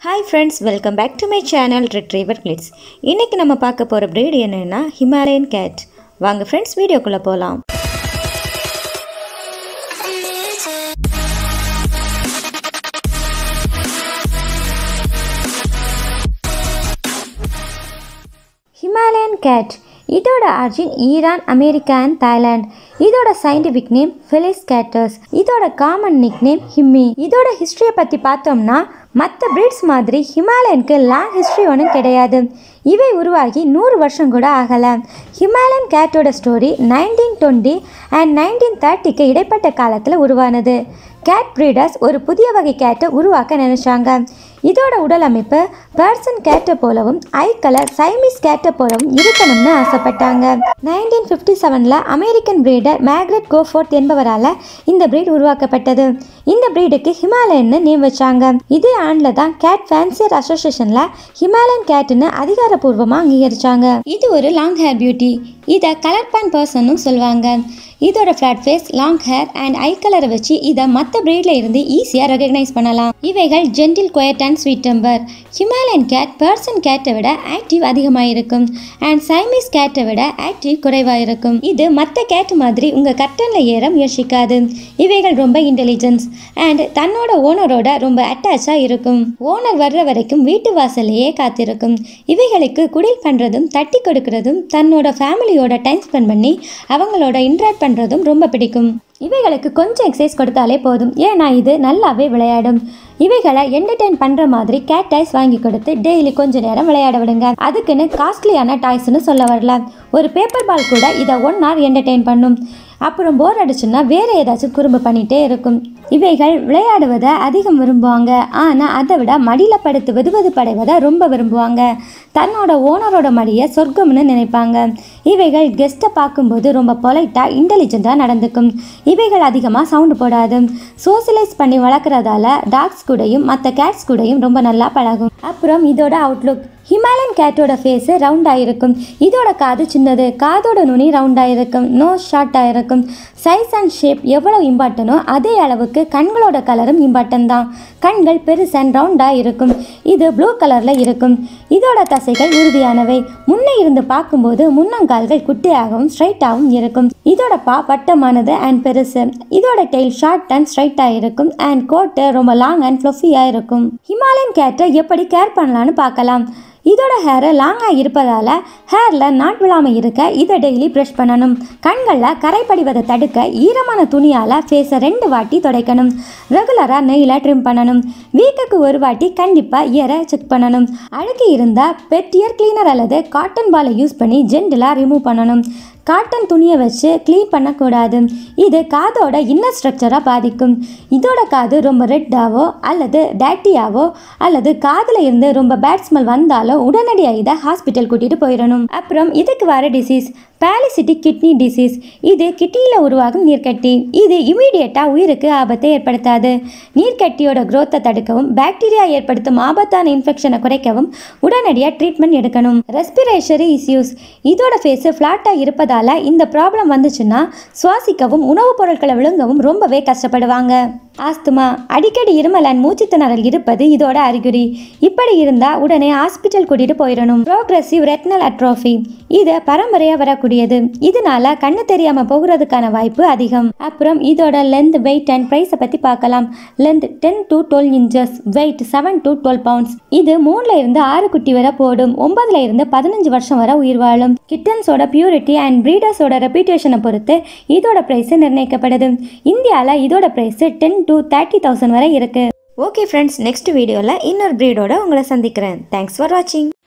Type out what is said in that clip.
hi friends welcome back to my channel retriever glitz இன்றைக்கி நம்ம பார்க்க போகிற breed என்னென்னா ஹிமாலயன் கேட் வாங்க ஃப்ரெண்ட்ஸ் வீடியோக்குள்ளே போகலாம் ஹிமாலயன் கேட் இதோட origin Iran America and Thailand இதோட சயின்டிஃபிக் நேம் ஃபெலிஸ் கேட்டர்ஸ் இதோட காமன் நிக் நேம் ஹிம்மி இதோட ஹிஸ்ட்ரியை பற்றி பார்த்தோம்னா மற்ற பிரீட்ஸ் மாதிரி ஹிமாலயனுக்கு லாங் ஹிஸ்ட்ரி ஒன்றும் கிடையாது இவை உருவாகி நூறு வருஷம் கூட ஆகலை ஹிமாலயன் கேட்டோட story nineteen twenty and nineteen தேர்ட்டிக்கு இடைப்பட்ட காலத்தில் உருவானது கேட் பிரீடர்ஸ் ஒரு புதிய வகை கேட்டை உருவாக்க நினைச்சாங்க இதோட உடல் அமைப்பு பர்சன் கேட்டை போலவும் ஐ கலர் சைமீஸ் கேட்டை போலவும் இருக்கணும்னு ஆசைப்பட்டாங்க நைன்டீன் ஃபிஃப்டி செவனில் அமெரிக்கன் பிரீடர் மேக்ரெட் கோஃபோர்ட் என்பவரால் இந்த பிரீட் உருவாக்கப்பட்டது இந்த பிரீடுக்கு ஹிமாலயன்னு நேம் வச்சாங்க இதே ஆண்டில் தான் கேட் ஃபேன்சியர் அசோசியேஷனில் ஹிமாலயன் கேட்டுன்னு அதிகாரப்பூர்வமாக அங்கீகரிச்சாங்க இது ஒரு லாங் ஹேர் பியூட்டி இதை கலர் பேன் பர்சனும் சொல்லுவாங்க இதோட flat face long hair and eye கலரை வச்சு இதை மற்ற பிரீடில் இருந்து ஈஸியாக ரெகக்னைஸ் பண்ணலாம் இவைகள் gentle quiet and sweet temper Himalayan cat Persian கேட்டை விட ஆக்டிவ் அதிகமாக இருக்கும் அண்ட் சைமீஸ் கேட்டை விட ஆக்டிவ் குறைவாக இருக்கும் இது மற்ற கேட் மாதிரி உங்கள் கட்டனில் ஏற முயற்சிக்காது இவைகள் ரொம்ப இன்டெலிஜென்ஸ் அண்ட் தன்னோட ஓனரோட ரொம்ப அட்டாச்சாக இருக்கும் ஓனர் வர்ற வரைக்கும் வீட்டு வாசல்லையே காத்திருக்கும் இவைகளுக்கு குடில் பண்ணுறதும் தட்டி கொடுக்கறதும் தன்னோட ஃபேமிலியோட டைம் ஸ்பெண்ட் பண்ணி அவங்களோட இன்ட்ராக்ட் பண்ணுறதும் ரொம்ப பிடிக்கும் இவைகளுக்கு கொஞ்சம் எக்ஸசைஸ் கொடுத்தாலே போதும் ஏன்னா இது நல்லாவே விளையாடும் இவைகளை என்டர்டெயின் பண்ணுற மாதிரி கேட் டாய்ஸ் வாங்கி கொடுத்து டெய்லி கொஞ்ச நேரம் விளையாட விடுங்க அதுக்குன்னு காஸ்ட்லியான டாய்ஸ்னு சொல்ல வரல ஒரு பேப்பர் பால் கூட இதை ஒன் ஹவர் என்டர்டெயின் பண்ணும் அப்புறம் போர் அடிச்சுன்னா வேறு ஏதாச்சும் குறும்பு பண்ணிகிட்டே இருக்கும் இவைகள் விளையாடுவதை அதிகம் விரும்புவாங்க ஆனால் அதை விட மடியில் படுத்து வெதுவெது படைவதை ரொம்ப விரும்புவாங்க தன்னோட ஓனரோட மடியை சொர்க்கம்னு நினைப்பாங்க இவைகள் கெஸ்ட்டை பார்க்கும்போது ரொம்ப பொலைட்டாக இன்டெலிஜென்ட்டாக நடந்துக்கும் இவைகள் அதிகமாக சவுண்டு போடாது சோசியலைஸ் பண்ணி வளர்க்குறதால டாக்ஸ் கூடயும் மற்ற கேட்ஸ் கூடயும் ரொம்ப நல்லா பழகும் அப்புறம் இதோட அவுட்லுக் ஹிமாலயன் கேட்டோட ஃபேஸு ரவுண்டாக இருக்கும் இதோட காது சின்னது காதோட நுனி ரவுண்டாக இருக்கும் நோஸ் ஷார்ட்டாக இருக்கும் சைஸ் அண்ட் ஷேப் எவ்வளோ இம்பார்ட்டனோ அதே அளவுக்கு கண்களோட கலரும் இம்பார்ட்டன் தான் கண்கள் பெருசு அண்ட் ரவுண்டாக இருக்கும் இது ப்ளூ கலரில் இருக்கும் இதோட தசைகள் உறுதியானவை முன்னே இருந்து பார்க்கும்போது முன்னங்கால்கள் குட்டியாகவும் ஸ்ட்ரைட்டாகவும் இருக்கும் இதோட பா வட்டமானது அண்ட் பெருசு இதோட டெய்ல் ஷார்ட் அண்ட் ஸ்ட்ரைட்டாக இருக்கும் அண்ட் கோட்டு ரொம்ப லாங் அண்ட் ஃப்ளஃபியாக இருக்கும் ஹிமாலயன் கேட்டை எப்படி கேர் பண்ணலான்னு பார்க்கலாம் இதோட ஹேரு லாங்காக இருப்பதால் ஹேரில் நாட் விழாமல் இருக்க இதை டெய்லி ப்ரஷ் பண்ணணும் கண்களில் கரைப்படிவதை தடுக்க ஈரமான துணியால் ஃபேஸை ரெண்டு வாட்டி துடைக்கணும் ரெகுலராக நெய்யில் ட்ரிம் பண்ணணும் வீக்குக்கு ஒரு வாட்டி கண்டிப்பாக இயரை செக் பண்ணணும் அழுக்கு இருந்தால் பெட் இயர் கிளீனர் அல்லது காட்டன் பாலை யூஸ் பண்ணி ஜென்டிலாக ரிமூவ் பண்ணணும் காட்டன் துணியை வச்சு க்ளீன் பண்ணக்கூடாது இது காதோட இன்னர் ஸ்ட்ரக்சராக பாதிக்கும் இதோட காது ரொம்ப ரெட்டாவோ அல்லது டேட்டியாவோ அல்லது காதில் இருந்து ரொம்ப பேட் ஸ்மெல் வந்தாலோ உடனடியாக இதை ஹாஸ்பிட்டல் கூட்டிகிட்டு போயிடணும் அப்புறம் இதுக்கு வர டிசீஸ் பேலிசிட்டிக் கிட்னி டிசீஸ் இது கிட்னியில் உருவாகும் நீர்க்கட்டி இது இமீடியட்டாக உயிருக்கு ஆபத்தை ஏற்படுத்தாது நீர்க்கட்டியோட growth-அ தடுக்கவும் பாக்டீரியா ஏற்படுத்தும் ஆபத்தான இன்ஃபெக்ஷனை குறைக்கவும் உடனடியாக ட்ரீட்மெண்ட் எடுக்கணும் ரெஸ்பிரேஷரி இஸ்யூஸ் இதோட ஃபேஸு ஃப்ளாட்டாக இருப்பதால் இந்த ப்ராப்ளம் வந்துச்சுன்னா சுவாசிக்கவும் உணவுப் பொருட்களை விழுங்கவும் ரொம்பவே கஷ்டப்படுவாங்க ஆஸ்துமா அடிக்கடி இருமல் அண்ட் மூச்சு திணறல் இருப்பது இதோட அறிகுறி இப்படி இருந்தால் உடனே ஹாஸ்பிட்டல் கூட்டிட்டு போயிடணும் ப்ரோக்ரஸிவ் ரெட்னல் அட்ரோஃபி இது பரம்பரையாக வரக்கூடியது இதனால கண்ணு தெரியாமல் போகிறதுக்கான வாய்ப்பு அதிகம் அப்புறம் இதோட லென்த் வெயிட் அண்ட் ப்ரைஸை பற்றி பார்க்கலாம் length ten to twelve inches weight seven to twelve pounds இது மூணுல இருந்து ஆறு குட்டி வரை போடும் ஒன்பதுல இருந்து பதினஞ்சு வருஷம் வரை உயிர் வாழும் கிட்டன்ஸோட பியூரிட்டி அண்ட் பிரீடர்ஸோட ரெப்யூட்டேஷனை பொறுத்து இதோட ப்ரைஸ் நிர்ணயிக்கப்படுது இந்தியாவில் இதோட price ten to thirty thousand வரை இருக்கு ஓகே ஃப்ரெண்ட்ஸ் நெக்ஸ்ட் வீடியோவில் இன்னொரு ப்ரீடோட உங்களை சந்திக்கிறேன் தேங்க்ஸ் ஃபார் வாட்சிங்